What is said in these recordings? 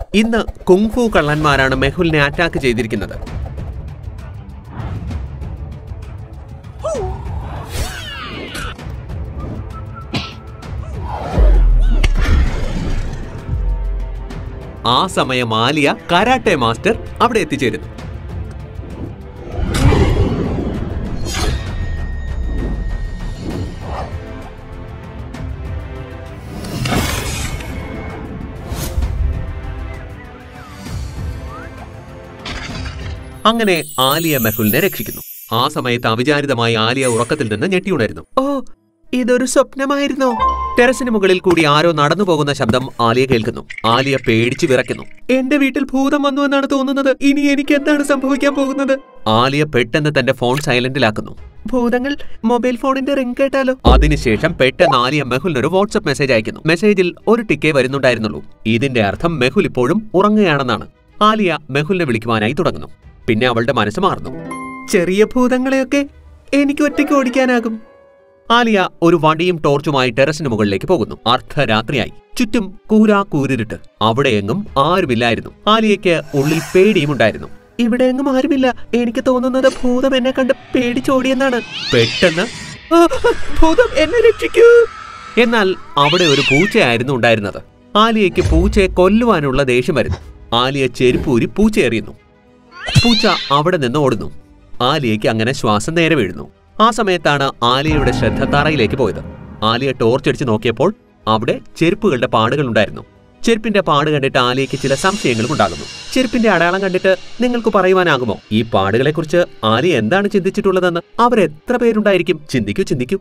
ഇന്ന് kung fu കള്ളന്മാരാണ് മെഹുലിനെ attack ചെയ്തിരിക്കുന്നത് ആ സമയം ആലിയ കരാട്ടെ മാസ്റ്റർ അവിടെ എത്തിച്ചേരുന്നു അങ്ങനെ ആലിയ മെഹുലിനെ രക്ഷിക്കുന്നു ആ സമയത്ത് അവിചാരിതമായി ആലിയ ഉറക്കത്തിൽ നിന്ന് ഞെട്ടിയുണരുന്നു ഓ ഇതൊരു സ്വപ്നമായിരുന്നോ ടെറസിന് മുകളിൽ കൂടി ആരോ നടന്നു പോകുന്ന ശബ്ദം ആലിയ കേൾക്കുന്നു ആലിയ പേടിച്ചു വിറയ്ക്കുന്നു എന്റെ വീട്ടിൽ ഭൂതം വന്നു എന്നാണ് തോന്നുന്നത് ഇനി എനിക്ക് എന്താണ് സംഭവിക്കാൻ പോകുന്നത് ആലിയ പെട്ടെന്ന് തന്റെ ഫോൺ സൈലന്റിലാക്കുന്നു ഭൂതങ്ങൾ മൊബൈൽ ഫോണിന്റെ റിംഗ് കേട്ടാലോ അതിനുശേഷം പെട്ടെന്ന് ആലിയ മെഹുലിനൊരു വാട്സ്ആപ്പ് മെസ്സേജ് അയക്കുന്നു മെസ്സേജിൽ ഒരു ടിക്കേ വരുന്നുണ്ടായിരുന്നുള്ളൂ ഇതിന്റെ അർത്ഥം മെഹുൽ ഇപ്പോഴും ഉറങ്ങുകയാണെന്നാണ് ആലിയ മെഹുലിനെ വിളിക്കുവാനായി തുടങ്ങുന്നു പിന്നെ അവളുടെ മനസ്സ് മാറുന്നു ചെറിയ ഭൂതങ്ങളെയൊക്കെ എനിക്ക് ഒറ്റയ്ക്ക് ഓടിക്കാനാകും ആലിയ ഒരു വടിയും ടോർച്ചുമായി ടെറസിന് മുകളിലേക്ക് പോകുന്നു അർദ്ധരാത്രിയായി ചുറ്റും കൂരാ കൂരിരുട്ട് അവിടെയെങ്ങും ആരുമില്ലായിരുന്നു ആലിയയ്ക്ക് ഉള്ളിൽ പേടിയും ഉണ്ടായിരുന്നു ഇവിടെയെങ്ങും ആരുമില്ല എനിക്ക് തോന്നുന്നത് ഭൂതം എന്നെ കണ്ട് പേടിച്ചോടിയെന്നാണ് പെട്ടെന്ന് "ആ, ഭൂതം എന്നെ രക്ഷിക്കൂ എന്നാൽ അവിടെ ഒരു പൂച്ചയായിരുന്നു ഉണ്ടായിരുന്നത് ആലിയയ്ക്ക് പൂച്ചയെ കൊല്ലുവാനുള്ള ദേഷ്യം വരുന്നു ആലിയ ചെരുപ്പൂരി പൂച്ച എറിയുന്നു പൂച്ച അവിടെ നിന്ന് ഓടുന്നു ആലിയയ്ക്ക് അങ്ങനെ ശ്വാസം നേരെ വീഴുന്നു ആ സമയത്താണ് ആലിയയുടെ ശ്രദ്ധ തറയിലേക്ക് പോയത് ആലിയ ടോർച്ചടിച്ച് നോക്കിയപ്പോൾ അവിടെ ചെരുപ്പുകളുടെ പാടുകൾ ഉണ്ടായിരുന്നു ചെരുപ്പിന്റെ പാട് കണ്ടിട്ട് ആലിയയ്ക്ക് ചില സംശയങ്ങളും ഉണ്ടാകുന്നു ചെരുപ്പിന്റെ അടയാളം കണ്ടിട്ട് നിങ്ങൾക്ക് പറയുവാനാകുമോ ഈ പാടുകളെക്കുറിച്ച് ആലിയ എന്താണ് ചിന്തിച്ചിട്ടുള്ളതെന്ന് അവരെത്ര പേരുണ്ടായിരിക്കും ചിന്തിക്കൂ ചിന്തിക്കൂ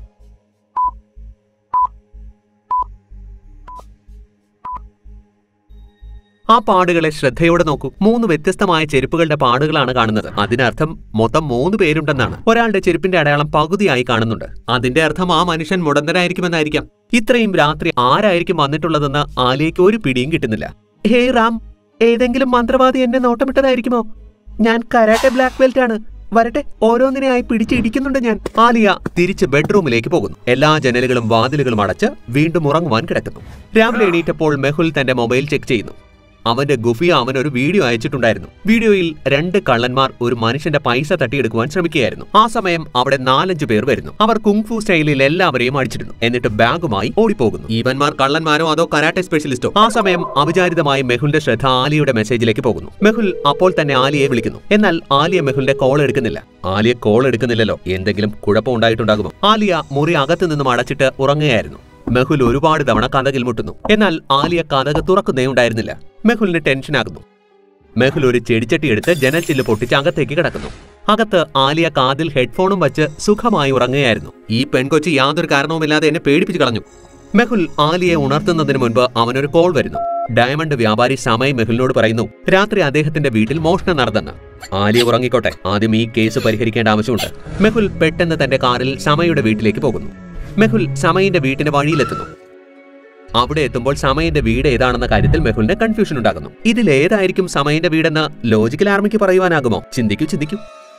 ആ പാടുകളെ ശ്രദ്ധയോടെ നോക്കൂ മൂന്ന് വ്യത്യസ്തമായ ചെരുപ്പുകളുടെ പാടുകളാണ് കാണുന്നത് അതിനർത്ഥം മൊത്തം മൂന്ന് പേരുണ്ടെന്നാണ് ഒരാളുടെ ചെരുപ്പിന്റെ അടയാളം പകുതിയായി കാണുന്നുണ്ട് അതിന്റെ അർത്ഥം ആ മനുഷ്യൻ മുടന്തരായിരിക്കുമെന്നായിരിക്കാം ഇത്രയും രാത്രി ആരായിരിക്കും വന്നിട്ടുള്ളതെന്ന് ആലിയയ്ക്ക് ഒരു പിടിയും കിട്ടുന്നില്ല ഹേ റാം ഏതെങ്കിലും മന്ത്രവാദി എന്നെ നോട്ടമിട്ടതായിരിക്കുമോ ഞാൻ കരാട്ടെ ബ്ലാക്ക് ബെൽറ്റ് ആണ് വരട്ടെ ഓരോന്നിനെയായി പിടിച്ചിടിക്കുന്നുണ്ട് ഞാൻ ആലിയ തിരിച്ച് ബെഡ്റൂമിലേക്ക് പോകുന്നു എല്ലാ ജനലുകളും വാതിലുകളും അടച്ച് വീണ്ടും ഉറങ്ങുവാൻ കിടക്കുന്നു രാവിലെ എണീറ്റപ്പോൾ മെഹുൽ തന്റെ മൊബൈൽ ചെക്ക് ചെയ്യുന്നു അവന്റെ ഗുഫിയ അവൻ ഒരു വീഡിയോ അയച്ചിട്ടുണ്ടായിരുന്നു വീഡിയോയിൽ രണ്ട് കള്ളന്മാർ ഒരു മനുഷ്യന്റെ പൈസ തട്ടിയെടുക്കുവാൻ ശ്രമിക്കുകയായിരുന്നു ആ സമയം അവിടെ നാലഞ്ചു പേർ വരുന്നു അവർ കുങ്ഫു സ്റ്റൈലിൽ എല്ലാവരെയും അടിച്ചിരുന്നു എന്നിട്ട് ബാഗുമായി ഓടിപ്പോകുന്നു ഈവന്മാർ കള്ളന്മാരോ അതോ കരാട്ടെ സ്പെഷ്യലിസ്റ്റോ ആ സമയം അവിചാരിതമായി മെഹുലിന്റെ ശ്രദ്ധ ആലിയുടെ മെസ്സേജിലേക്ക് പോകുന്നു മെഹുൽ അപ്പോൾ തന്നെ ആലിയെ വിളിക്കുന്നു എന്നാൽ ആലിയ മെഹുലിന്റെ കോൾ എടുക്കുന്നില്ല ആലിയ കോൾ എടുക്കുന്നില്ലല്ലോ എന്തെങ്കിലും കുഴപ്പം ഉണ്ടായിട്ടുണ്ടാകുമോ ആലിയ മുറി അകത്തു നിന്നും അടച്ചിട്ട് ഉറങ്ങുകയായിരുന്നു മെഹുൽ ഒരുപാട് തവണ കഥകിൽ മുട്ടുന്നു എന്നാൽ ആലിയ കഥക് തുറക്കുന്നേ ഉണ്ടായിരുന്നില്ല മെഹുലിന് ടെൻഷനാകുന്നു മെഹുൽ ഒരു ചെടിച്ചട്ടി എടുത്ത് ജനൽ ചില്ല് പൊട്ടിച്ച് അകത്തേക്ക് കിടക്കുന്നു അകത്ത് ആലിയ കാതിൽ ഹെഡ്ഫോണും വച്ച് സുഖമായി ഉറങ്ങുകയായിരുന്നു ഈ പെൺകൊച്ചി യാതൊരു കാരണവുമില്ലാതെ എന്നെ പേടിപ്പിച്ചു കളഞ്ഞു മെഹുൽ ആലിയെ ഉണർത്തുന്നതിന് മുൻപ് അവനൊരു കോൾ വരുന്നു ഡയമണ്ട് വ്യാപാരി സമയ് മെഹുലിനോട് പറയുന്നു രാത്രി അദ്ദേഹത്തിന്റെ വീട്ടിൽ മോഷണം നടന്നെന്ന് ആലിയ ഉറങ്ങിക്കോട്ടെ ആദ്യം ഈ കേസ് പരിഹരിക്കേണ്ട ആവശ്യമുണ്ട് മെഹുൽ പെട്ടെന്ന് തന്റെ കാറിൽ സമയുടെ വീട്ടിലേക്ക് പോകുന്നു മെഹുൽ സമയിന്റെ വീട്ടിന് വഴിയിലെത്തുന്നു അവിടെ എത്തുമ്പോൾ സമയന്റെ വീട് ഏതാണെന്ന കാര്യത്തിൽ മെഹുലിന് കൺഫ്യൂഷൻ ഉണ്ടാകുന്നു ഇതിൽ ഏതായിരിക്കും സമയന്റെ വീടെന്ന് ലോജിക്കൽ ആർമിക്ക് പറയുവാനാകുമോ ചിന്തിക്കൂ ചിന്തിക്കൂ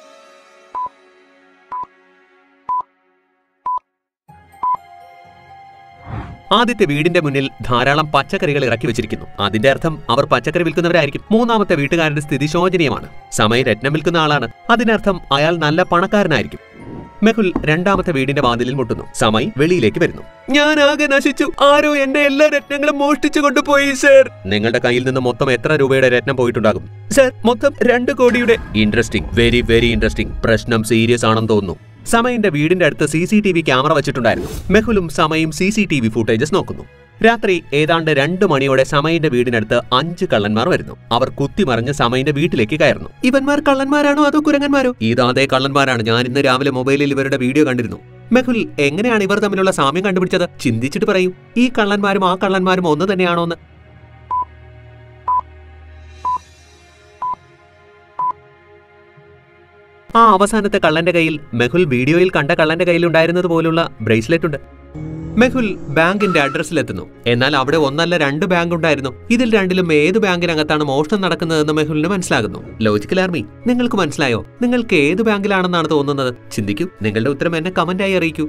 ആദ്യത്തെ വീടിന്റെ മുന്നിൽ ധാരാളം പച്ചക്കറികൾ ഇറക്കി വെച്ചിരിക്കുന്നു അതിന്റെ അർത്ഥം അവർ പച്ചക്കറി വിൽക്കുന്നവരായിരിക്കും മൂന്നാമത്തെ വീട്ടുകാരന്റെ സ്ഥിതി ശോചനീയമാണ് സമയ രത്നം വിൽക്കുന്ന ആളാണ് അതിനർത്ഥം അയാൾ നല്ല പണക്കാരനായിരിക്കും മെഹുൽ രണ്ടാമത്തെ വീടിന്റെ വാതിലിൽ മുട്ടുന്നു സമയ് വെളിയിലേക്ക് വരുന്നു ഞാൻ ആകെ നശിച്ചു ആരോ എന്റെ എല്ലാ രത്നങ്ങളും മോഷ്ടിച്ചു കൊണ്ടുപോയി സർ നിങ്ങളുടെ കയ്യിൽ നിന്ന് മൊത്തം എത്ര രൂപയുടെ രത്നം പോയിട്ടുണ്ടാകും സർ മൊത്തം രണ്ട് കോടിയുടെ ഇൻട്രസ്റ്റിംഗ് വെരി വെരി ഇൻട്രസ്റ്റിംഗ് പ്രശ്നം സീരിയസ് ആണെന്ന് തോന്നുന്നു സമയിന്റെ വീടിന്റെ അടുത്ത് C C T V camera വെച്ചിട്ടുണ്ടായിരുന്നു മെഹുലും സമയും C C T V footages നോക്കുന്നു രാത്രി ഏതാണ്ട് രണ്ടു മണിയോടെ സമയിന്റെ വീടിനടുത്ത് അഞ്ച് കള്ളന്മാർ വരുന്നു അവർ കുത്തിമറിഞ്ഞ് സമയിന്റെ വീട്ടിലേക്ക് കയറുന്നു ഇവന്മാർ കള്ളന്മാരാണോ അതോ കുരങ്ങന്മാരോ ഇതാതേ കള്ളന്മാരാണ് ഞാൻ ഇന്ന് രാവിലെ മൊബൈലിൽ ഇവരുടെ വീഡിയോ കണ്ടിരുന്നു മെഹുൽ എങ്ങനെയാണ് ഇവർ തമ്മിലുള്ള സാമ്യം കണ്ടുപിടിച്ചത് ചിന്തിച്ചിട്ട് പറയൂ ഈ കള്ളന്മാരും ആ കള്ളന്മാരും ഒന്ന് തന്നെയാണോ എന്ന് ആ അവസാനത്തെ കള്ളന്റെ കയ്യിൽ മെഹുൽ വീഡിയോയിൽ കണ്ട കള്ളന്റെ കയ്യിൽ ഉണ്ടായിരുന്നത് പോലുള്ള ബ്രേസ്ലെറ്റ് ഉണ്ട് മെഹുൽ ബാങ്കിന്റെ അഡ്രസ്സിലെത്തുന്നു എന്നാൽ അവിടെ ഒന്നല്ല രണ്ട് ബാങ്ക് ഉണ്ടായിരുന്നു ഇതിൽ രണ്ടിലും ഏത് ബാങ്കിനകത്താണ് മോഷണം നടക്കുന്നതെന്ന് മെഹുലിന് മനസ്സിലാകുന്നു ലോജിക്കൽ ആർമി നിങ്ങൾക്ക് മനസ്സിലായോ നിങ്ങൾക്ക് ഏത് ബാങ്കിലാണെന്നാണ് തോന്നുന്നത് ചിന്തിക്കൂ നിങ്ങളുടെ ഉത്തരം എന്നെ കമന്റായി അറിയിക്കൂ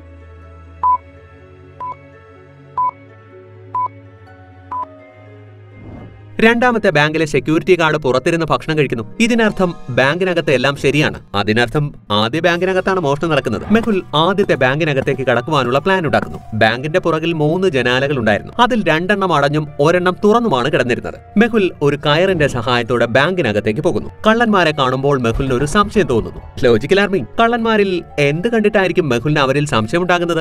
രണ്ടാമത്തെ ബാങ്കിലെ സെക്യൂരിറ്റി ഗാർഡ് പുറത്തിരുന്ന് ഭക്ഷണം കഴിക്കുന്നു ഇതിനർത്ഥം ബാങ്കിനകത്ത് എല്ലാം ശരിയാണ് അതിനർത്ഥം ആദ്യ ബാങ്കിനകത്താണ് മോഷണം നടക്കുന്നത് മെഹുൽ ആദ്യത്തെ ബാങ്കിനകത്തേക്ക് കടക്കുവാനുള്ള പ്ലാൻ ഉണ്ടാക്കുന്നു ബാങ്കിന്റെ പുറകിൽ മൂന്ന് ജനാലകൾ ഉണ്ടായിരുന്നു അതിൽ രണ്ടെണ്ണം അടഞ്ഞും ഒരെണ്ണം തുറന്നുമാണ് കിടന്നിരുന്നത് മെഹുൽ ഒരു കയറിന്റെ സഹായത്തോടെ ബാങ്കിനകത്തേക്ക് പോകുന്നു കള്ളന്മാരെ കാണുമ്പോൾ മെഹുലിന് ഒരു സംശയം തോന്നുന്നു ലോജിക്കൽ ആർമി കള്ളന്മാരിൽ എന്ത് കണ്ടിട്ടായിരിക്കും മെഹുലിന് അവരിൽ സംശയമുണ്ടാകുന്നത്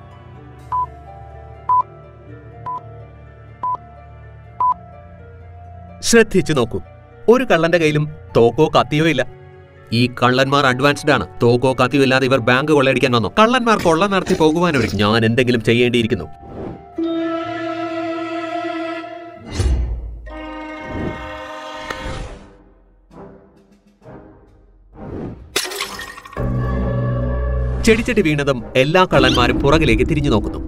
ശ്രദ്ധിച്ചു നോക്കൂ ഒരു കള്ളന്റെ കയ്യിലും തോക്കോ കത്തിയോ ഇല്ല ഈ കള്ളന്മാർ അഡ്വാൻസ്ഡ് ആണ് തോക്കോ കത്തിയോ ഇല്ലാതെ ഇവർ ബാങ്ക് കൊള്ളയടിക്കാൻ വന്നു കള്ളന്മാർ കൊള്ള നടത്തി പോകുവാനൊരു ഞാൻ എന്തെങ്കിലും ചെയ്യേണ്ടിയിരിക്കുന്നു ചെടിച്ചട്ടി വീണതും എല്ലാ കള്ളന്മാരും പുറകിലേക്ക് തിരിഞ്ഞു നോക്കുന്നു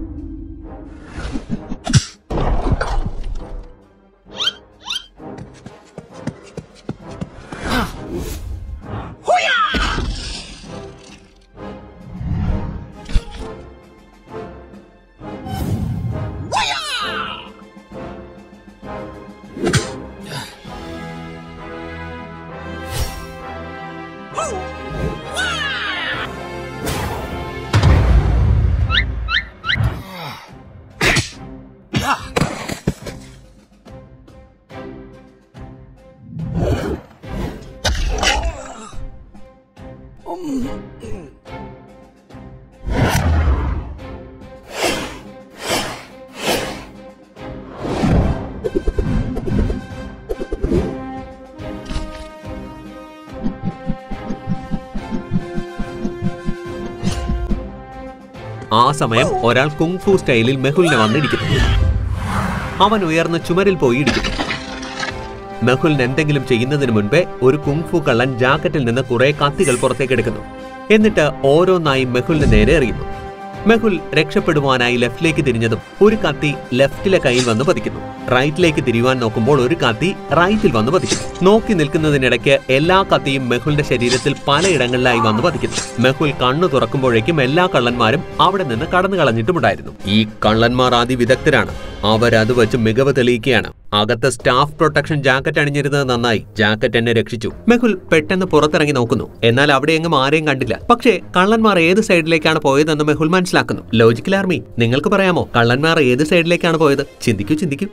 ആ സമയം ഒരാൾ കുങ്ഫു സ്റ്റൈലിൽ മെഹുലിനെ വന്നിടിക്കുന്നു അവൻ ഉയർന്ന് ചുമരിൽ പോയി ഇടിക്കുന്നു മെഹുലിന് എന്തെങ്കിലും ചെയ്യുന്നതിന് മുൻപേ ഒരു കുങ്ഫു കള്ളൻ ജാക്കറ്റിൽ നിന്ന് കുറെ കത്തികൾ പുറത്തേക്ക് എടുക്കുന്നു എന്നിട്ട് ഓരോന്നായി മെഹുലിന് നേരെ എറിയുന്നു മെഹുൽ രക്ഷപ്പെടുവാനായി ലെഫ്റ്റിലേക്ക് തിരിഞ്ഞതും ഒരു കത്തി ലെഫ്റ്റിലെ കയ്യിൽ വന്ന് പതിക്കുന്നു റൈറ്റിലേക്ക് തിരിയുവാൻ നോക്കുമ്പോൾ ഒരു കത്തി റൈറ്റിൽ വന്ന് പതിക്കുന്നു നോക്കി നിൽക്കുന്നതിനിടയ്ക്ക് എല്ലാ കത്തിയും മെഹുലിന്റെ ശരീരത്തിൽ പലയിടങ്ങളിലായി വന്ന് പതിക്കുന്നു മെഹുൽ കണ്ണു തുറക്കുമ്പോഴേക്കും എല്ലാ കള്ളന്മാരും അവിടെ നിന്ന് കടന്നു കളഞ്ഞിട്ടുമുണ്ടായിരുന്നു ഈ കള്ളന്മാർ അതിവിദഗ്ധരാണ് അവരത് വെച്ച് മികവ് തെളിയിക്കുകയാണ് അകത്ത് സ്റ്റാഫ് പ്രൊട്ടക്ഷൻ ജാക്കറ്റ് അണിഞ്ഞിരുന്നത് നന്നായി ജാക്കറ്റ് എന്നെ രക്ഷിച്ചു മെഹുൽ പെട്ടെന്ന് പുറത്തിറങ്ങി നോക്കുന്നു എന്നാൽ അവിടെ എങ്ങും ആരെയും കണ്ടില്ല പക്ഷേ കള്ളന്മാർ ഏത് സൈഡിലേക്കാണ് പോയതെന്ന് മെഹുൽ മനസ്സിലാക്കുന്നു ലോജിക്കൽ ആർമി നിങ്ങൾക്ക് പറയാമോ കള്ളന്മാർ ഏത് സൈഡിലേക്കാണ് പോയത് ചിന്തിക്കൂ ചിന്തിക്കൂ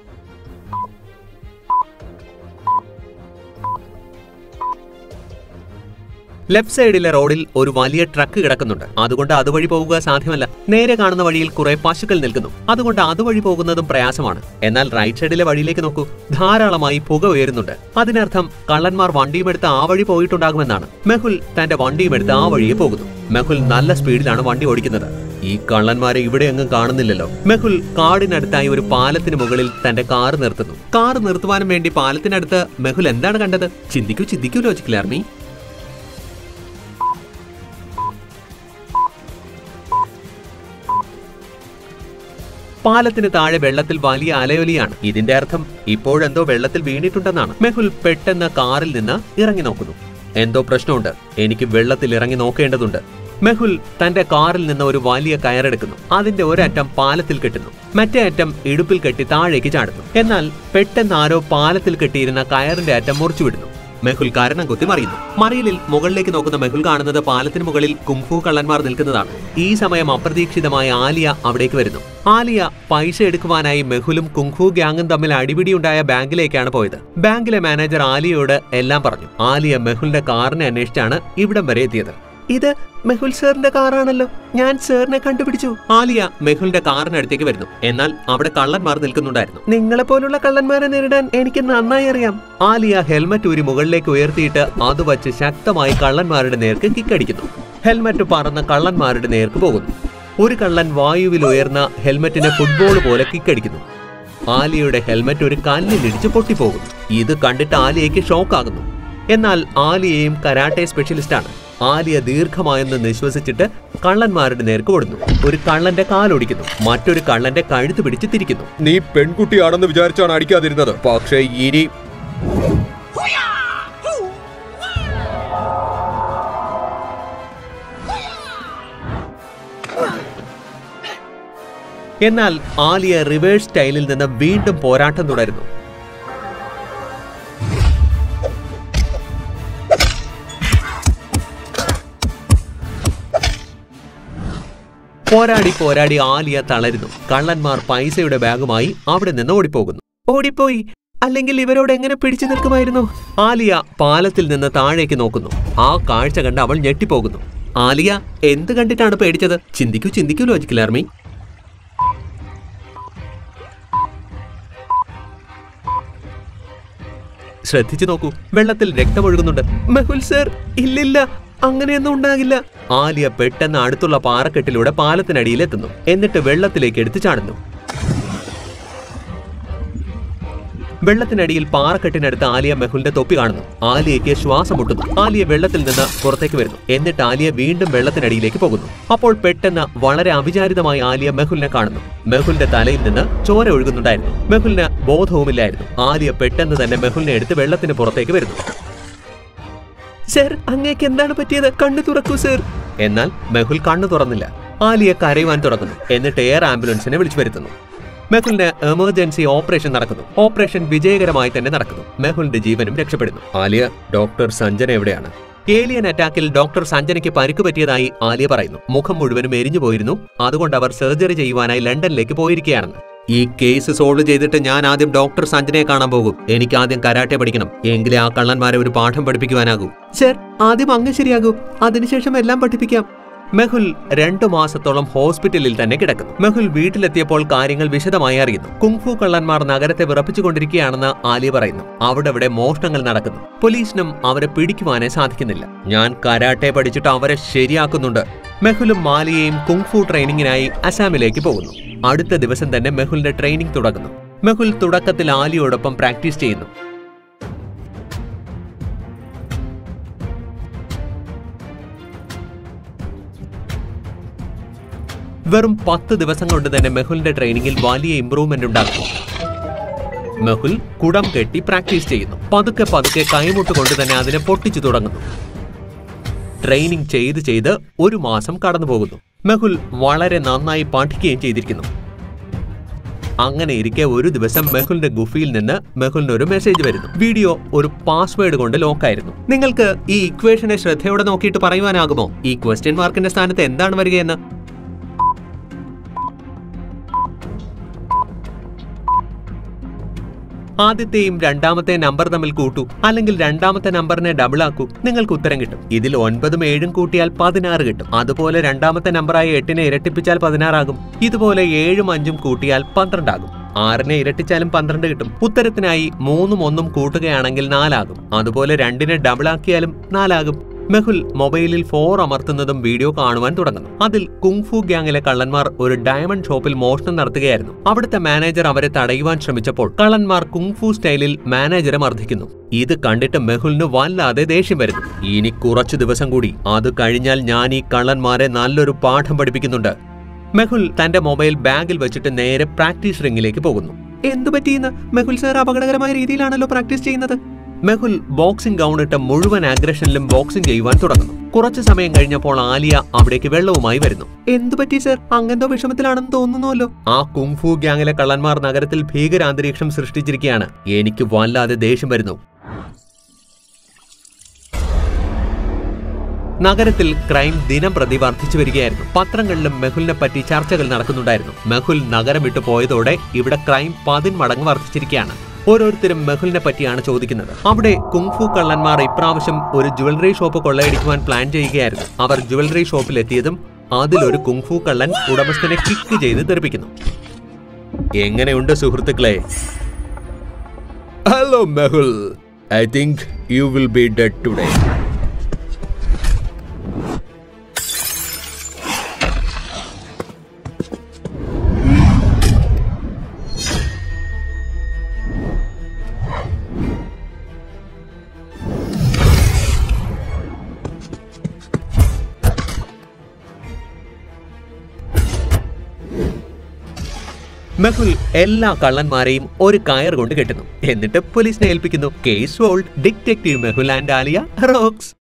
ലെഫ്റ്റ് സൈഡിലെ റോഡിൽ ഒരു വലിയ ട്രക്ക് കിടക്കുന്നുണ്ട് അതുകൊണ്ട് അതുവഴി പോകുക സാധ്യമല്ല നേരെ കാണുന്ന വഴിയിൽ കുറെ പശുക്കൾ നിൽക്കുന്നു അതുകൊണ്ട് അതുവഴി പോകുന്നതും പ്രയാസമാണ് എന്നാൽ റൈറ്റ് സൈഡിലെ വഴിയിലേക്ക് നോക്കൂ ധാരാളമായി പുക ഉയരുന്നുണ്ട് അതിനർത്ഥം കള്ളന്മാർ വണ്ടിയുമെടുത്ത് ആ വഴി പോയിട്ടുണ്ടാകുമെന്നാണ് മെഹുൽ തന്റെ വണ്ടിയുമെടുത്ത് ആ വഴിയെ പോകുന്നു മെഹുൽ നല്ല സ്പീഡിലാണ് വണ്ടി ഓടിക്കുന്നത് ഈ കള്ളന്മാരെ ഇവിടെ എങ്ങും കാണുന്നില്ലല്ലോ മെഹുൽ കാടിനടുത്തായി ഒരു പാലത്തിന് മുകളിൽ തന്റെ കാർ നിർത്തുന്നു കാർ നിർത്തുവാനും വേണ്ടി പാലത്തിനടുത്ത് മെഹുൽ എന്താണ് കണ്ടത് ചിന്തിക്കൂ ചിന്തിക്കൂ ലോജിക്കൽ ആർമി പാലത്തിന് താഴെ വെള്ളത്തിൽ വലിയ അലയൊലിയാണ് ഇതിന്റെ അർത്ഥം ഇപ്പോഴെന്തോ വെള്ളത്തിൽ വീണിട്ടുണ്ടെന്നാണ് മെഹുൽ പെട്ടെന്ന് കാറിൽ നിന്ന് ഇറങ്ങി നോക്കുന്നു എന്തോ പ്രശ്നമുണ്ട് എനിക്ക് വെള്ളത്തിൽ ഇറങ്ങി നോക്കേണ്ടതുണ്ട് മെഹുൽ തന്റെ കാറിൽ നിന്ന് ഒരു വലിയ കയറെടുക്കുന്നു അതിന്റെ ഒരറ്റം പാലത്തിൽ കെട്ടുന്നു മറ്റേ അറ്റം ഇടുപ്പിൽ കെട്ടി താഴേക്ക് ചാടുന്നു എന്നാൽ പെട്ടെന്ന് ആരോ പാലത്തിൽ കെട്ടിയിരുന്ന കയറിന്റെ അറ്റം മുറിച്ചുവിടുന്നു മെഹുൽ കാരണം കുത്തി മറിയുന്നു മറിയലിൽ മുകളിലേക്ക് നോക്കുന്ന മെഹുൽ കാണുന്നത് പാലത്തിന് മുകളിൽ കുംഫു കള്ളന്മാർ നിൽക്കുന്നതാണ് ഈ സമയം അപ്രതീക്ഷിതമായ ആലിയ അവിടേക്ക് വരുന്നു ആലിയ പൈസ എടുക്കുവാനായി മെഹുലും കുങ്ഫു ഗ്യാങ്ങും തമ്മിൽ അടിപിടിയുണ്ടായ ബാങ്കിലേക്കാണ് പോയത് ബാങ്കിലെ മാനേജർ ആലിയയോട് എല്ലാം പറഞ്ഞു ആലിയ മെഹുലിന്റെ കാറിനെ അന്വേഷിച്ചാണ് ഇവിടം വരെ എത്തിയത് ഇത് മെഹുൽ സാറിന്റെ കാറാണല്ലോ ഞാൻ സാറിനെ കണ്ടുപിടിച്ചു ആലിയ മെഹുലിന്റെ കാറിനടുത്തേക്ക് വരുന്നു എന്നാൽ അവിടെ കള്ളന്മാർ നിൽക്കുന്നുണ്ടായിരുന്നു നിങ്ങളെ പോലുള്ള കള്ളന്മാരെ നേരിടാൻ എനിക്ക് നന്നായി അറിയാം ആലിയ ഹെൽമറ്റ് ഊരി മുകളിലേക്ക് ഉയർത്തിയിട്ട് അത് വച്ച് ശക്തമായി കള്ളന്മാരുടെ നേർക്ക് കിക്കടിക്കുന്നു ഹെൽമറ്റ് പറന്ന് കള്ളന്മാരുടെ നേർക്ക് പോകുന്നു ഒരു കള്ളൻ വായുവിൽ ഉയർന്ന ഹെൽമറ്റിനെ ഫുട്ബോൾ പോലെ കിക്കടിക്കുന്നു ആലിയയുടെ ഹെൽമറ്റ് ഒരു കല്ലിലിടിച്ച് പൊട്ടിപ്പോകുന്നു ഇത് കണ്ടിട്ട് ആലിയയ്ക്ക് ഷോക്കാകുന്നു എന്നാൽ ആലിയയും കരാട്ടെ സ്പെഷ്യലിസ്റ്റാണ് ആലിയ ദീർഘമായെന്ന് നിശ്വസിച്ചിട്ട് കള്ളന്മാരുടെ നേർക്ക് ഓടുന്നു ഒരു കള്ളന്റെ കാലൊടിക്കുന്നു മറ്റൊരു കള്ളന്റെ കഴുത്ത് പിടിച്ച് തിരിക്കുന്നു നീ പെൺകുട്ടിയാണെന്ന് വിചാരിച്ചാണ് അടിക്കാതിരുന്നത് പക്ഷേ ഇനി എന്നാൽ ആലിയ റിവേഴ്സ് സ്റ്റൈലിൽ നിന്ന് വീണ്ടും പോരാട്ടം തുടരുന്നു പോരാടി പോരാടി ആലിയ തളരുന്നു കള്ളന്മാർ പൈസയുടെ ബാഗുമായി അവിടെ നിന്ന് ഓടിപ്പോകുന്നു ഓടിപ്പോയി അല്ലെങ്കിൽ ഇവരോട് എങ്ങനെ പിടിച്ചു നിൽക്കുമായിരുന്നു ആലിയ പാലത്തിൽ നിന്ന് താഴേക്ക് നോക്കുന്നു ആ കാഴ്ച കണ്ട് അവൾ ഞെട്ടിപ്പോകുന്നു ആലിയ എന്ത് കണ്ടിട്ടാണ് പേടിച്ചത് ചിന്തിക്കൂ ചിന്തിക്കൂ ലോജിക്കൽ ആർമി ശ്രദ്ധിച്ചു നോക്കൂ വെള്ളത്തിൽ രക്തമൊഴുകുന്നുണ്ട് മെഹുൽ സർ ഇല്ലില്ല അങ്ങനെയൊന്നും ഉണ്ടാകില്ല ആലിയ പെട്ടെന്ന് അടുത്തുള്ള പാറക്കെട്ടിലൂടെ പാലത്തിനടിയിൽ എത്തുന്നു എന്നിട്ട് വെള്ളത്തിലേക്ക് എടുത്തു ചാടുന്നു വെള്ളത്തിനടിയിൽ പാറക്കെട്ടിനടുത്ത് ആലിയ മെഹുലിന്റെ തൊപ്പി കാണുന്നു ആലിയയ്ക്ക് ശ്വാസം മുട്ടുന്നു ആലിയ വെള്ളത്തിൽ നിന്ന് പുറത്തേക്ക് വരുന്നു എന്നിട്ട് ആലിയ വീണ്ടും വെള്ളത്തിനടിയിലേക്ക് പോകുന്നു അപ്പോൾ പെട്ടെന്ന് വളരെ അവിചാരിതമായി ആലിയ മെഹുലിനെ കാണുന്നു മെഹുലിന്റെ തലയിൽ നിന്ന് ചോര ഒഴുകുന്നുണ്ടായിരുന്നു മെഹുലിന് ബോധവുമില്ലായിരുന്നു ആലിയ പെട്ടെന്ന് തന്നെ മെഹുലിനെ എടുത്ത് വെള്ളത്തിന് പുറത്തേക്ക് വരുന്നു സർ അങ്ങേക്ക് എന്താണ് പറ്റിയത് കണ്ണു തുറക്കൂ സർ എന്നാൽ മെഹുൽ കണ്ണു തുറന്നില്ല ആലിയ കരയുവാൻ തുടങ്ങുന്നു എന്നിട്ട് എയർ ആംബുലൻസിനെ വിളിച്ചു വരുത്തുന്നു മെഹുലിന് എമർജൻസി ഓപ്പറേഷൻ നടക്കുന്നു ഓപ്പറേഷൻ വിജയകരമായി തന്നെ നടക്കുന്നു മെഹുലിന്റെ ജീവനും രക്ഷപ്പെടുന്നു ആലിയ ഡോക്ടർ സഞ്ജന എവിടെയാണ് ഏലിയൻ അറ്റാക്കിൽ ഡോക്ടർ സഞ്ജനയ്ക്ക് പരിക്ക് പറ്റിയതായി ആലിയ പറയുന്നു മുഖം മുഴുവനും എരിഞ്ഞു പോയിരുന്നു അതുകൊണ്ട് അവർ സർജറി ചെയ്യുവാനായി ലണ്ടനിലേക്ക് പോയിരിക്കുകയാണെന്ന് ഈ കേസ് സോൾവ് ചെയ്തിട്ട് ഞാൻ ആദ്യം ഡോക്ടർ സഞ്ജനയെ കാണാൻ പോകും എനിക്ക് ആദ്യം കരാട്ടെ പഠിക്കണം എങ്കിലേ ആ കള്ളന്മാരെ ഒരു പാഠം പഠിപ്പിക്കുവാനാകൂ സർ ആദ്യം അങ്ങ് ശരിയാകൂ അതിനുശേഷം എല്ലാം പഠിപ്പിക്കാം മെഹുൽ രണ്ടു മാസത്തോളം ഹോസ്പിറ്റലിൽ തന്നെ കിടക്കുന്നു മെഹുൽ വീട്ടിലെത്തിയപ്പോൾ കാര്യങ്ങൾ വിശദമായി അറിയുന്നു കുങ്ഫു കള്ളന്മാർ നഗരത്തെ വിറപ്പിച്ചുകൊണ്ടിരിക്കുകയാണെന്ന് ആലിയ പറയുന്നു അവിടെ അവിടെ മോഷണങ്ങൾ നടക്കുന്നു പോലീസിനും അവരെ പിടിക്കുവാനേ സാധിക്കുന്നില്ല ഞാൻ കരാട്ടെ പഠിച്ചിട്ട് അവരെ ശരിയാക്കുന്നുണ്ട് മെഹുലും മാലിയയും കുങ്ഫു ട്രെയിനിങ്ങിനായി അസാമിലേക്ക് പോകുന്നു അടുത്ത ദിവസം തന്നെ മെഹുലിന്റെ ട്രെയിനിങ് തുടങ്ങുന്നു മെഹുൽ തുടക്കത്തിൽ ആലിയോടൊപ്പം പ്രാക്ടീസ് ചെയ്യുന്നു വെറും പത്ത് ദിവസം കൊണ്ട് തന്നെ മെഹുലിന്റെ ട്രെയിനിങ്ങിൽ വലിയ ഇംപ്രൂവ്മെന്റ് ഉണ്ടാക്കും മെഹുൽ കുടം കെട്ടി പ്രാക്ടീസ് ചെയ്യുന്നു പതുക്കെ പതുക്കെ കൈമുട്ട് കൊണ്ട് തന്നെ അതിനെ പൊട്ടിച്ചു തുടങ്ങുന്നു ട്രെയിനിങ് ചെയ്ത് ചെയ്ത് ഒരു മാസം കടന്നു പോകുന്നു മെഹുൽ വളരെ നന്നായി പഠിക്കുകയും ചെയ്തിരിക്കുന്നു അങ്ങനെ ഇരിക്കെ ഒരു ദിവസം മെഹുലിന്റെ ഗുഫയിൽ നിന്ന് മെഹുലിന് ഒരു മെസ്സേജ് വരുന്നു വീഡിയോ ഒരു പാസ്വേഡ് കൊണ്ട് ലോക്കായിരുന്നു നിങ്ങൾക്ക് ഈ ഇക്വേഷനെ ശ്രദ്ധയോടെ നോക്കിയിട്ട് പറയുവാനാകുമോ ഈ ക്വസ്റ്റ്യൻ മാർക്കിന്റെ സ്ഥാനത്ത് എന്താണ് വരികയെന്ന് ആദ്യത്തെയും രണ്ടാമത്തെ നമ്പർ തമ്മിൽ കൂട്ടൂ അല്ലെങ്കിൽ രണ്ടാമത്തെ നമ്പറിനെ ഡബിൾ ആക്കൂ നിങ്ങൾക്ക് ഉത്തരം കിട്ടും ഇതിൽ ഒൻപതും ഏഴും കൂട്ടിയാൽ പതിനാറ് കിട്ടും അതുപോലെ രണ്ടാമത്തെ നമ്പറായ എട്ടിനെ ഇരട്ടിപ്പിച്ചാൽ പതിനാറാകും ഇതുപോലെ ഏഴും അഞ്ചും കൂട്ടിയാൽ പന്ത്രണ്ടാകും ആറിനെ ഇരട്ടിച്ചാലും പന്ത്രണ്ട് കിട്ടും ഉത്തരത്തിനായി മൂന്നും ഒന്നും കൂട്ടുകയാണെങ്കിൽ നാലാകും അതുപോലെ രണ്ടിനെ ഡബിൾ ആക്കിയാലും നാലാകും മെഹുൽ മൊബൈലിൽ ഫോർ അമർത്തുന്നതും വീഡിയോ കാണുവാൻ തുടങ്ങുന്നു അതിൽ കുങ്ഫു ഗ്യാങ്ങിലെ കള്ളന്മാർ ഒരു ഡയമണ്ട് ഷോപ്പിൽ മോഷണം നടത്തുകയായിരുന്നു അവിടുത്തെ മാനേജർ അവരെ തടയുവാൻ ശ്രമിച്ചപ്പോൾ കള്ളന്മാർ കുങ്ഫു സ്റ്റൈലിൽ മാനേജറെ മർദ്ദിക്കുന്നു ഇത് കണ്ടിട്ട് മെഹുലിന് വല്ലാതെ ദേഷ്യം വരുന്നു ഇനി കുറച്ചു ദിവസം കൂടി അത് കഴിഞ്ഞാൽ ഞാൻ ഈ കള്ളന്മാരെ നല്ലൊരു പാഠം പഠിപ്പിക്കുന്നുണ്ട് മെഹുൽ തന്റെ മൊബൈൽ ബാഗിൽ വെച്ചിട്ട് നേരെ പ്രാക്ടീസ് റിംഗിലേക്ക് പോകുന്നു എന്തു പറ്റിയെന്ന് മെഹുൽ സാർ അപകടകരമായ രീതിയിലാണല്ലോ പ്രാക്ടീസ് ചെയ്യുന്നത് മെഹുൽ ബോക്സിംഗ് ഗൗൺ ഇട്ട് മുഴുവൻ അഗ്രഷനിലും ബോക്സിംഗ് ചെയ്യുവാൻ തുടങ്ങുന്നു കുറച്ചു സമയം കഴിഞ്ഞപ്പോൾ ആലിയ അവിടേക്ക് വെള്ളവുമായി വരുന്നു എന്തു പറ്റി സർ അങ്ങെന്തോ വിഷമത്തിലാണെന്ന് തോന്നുന്നുവല്ലോ ആ കുങ്ഫു ഗ്യാങ്ങിലെ കള്ളന്മാർ നഗരത്തിൽ ഭീകരാന്തരീക്ഷം സൃഷ്ടിച്ചിരിക്കുകയാണ് എനിക്ക് വല്ലാതെ ദേഷ്യം വരുന്നു നഗരത്തിൽ ക്രൈം ദിനം പ്രതി വർദ്ധിച്ചു വരികയായിരുന്നു പത്രങ്ങളിലും മെഹുലിനെ പറ്റി ചർച്ചകൾ നടക്കുന്നുണ്ടായിരുന്നു മെഹുൽ നഗരം വിട്ടു പോയതോടെ ഇവിടെ ക്രൈം പതിന്മടങ്ങ് വർദ്ധിച്ചിരിക്കുകയാണ് ഓരോരുത്തരും മെഹുലിനെ പറ്റിയാണ് ചോദിക്കുന്നത് അവിടെ കുങ്ഫു കള്ളന്മാർ ഇപ്രാവശ്യം ഒരു ജുവലറി ഷോപ്പ് കൊള്ളയടിക്കുവാൻ പ്ലാൻ ചെയ്യുകയായിരുന്നു അവർ ജുവലറി ഷോപ്പിൽ എത്തിയതും അതിലൊരു കുങ്ഫു കള്ളൻ ഉടമസ്ഥനെ കിക്ക് ചെയ്ത് തെറിപ്പിക്കുന്നു എങ്ങനെയുണ്ട് സുഹൃത്തുക്കളെ hello Mehul I think you will be dead today Mehul എല്ലാ കള്ളന്മാരെയും ഒരു കയർ കൊണ്ട് കെട്ടുന്നു എന്നിട്ട് പോലീസിനെ ഏൽപ്പിക്കുന്നു case solved detective Mehul and Alia rocks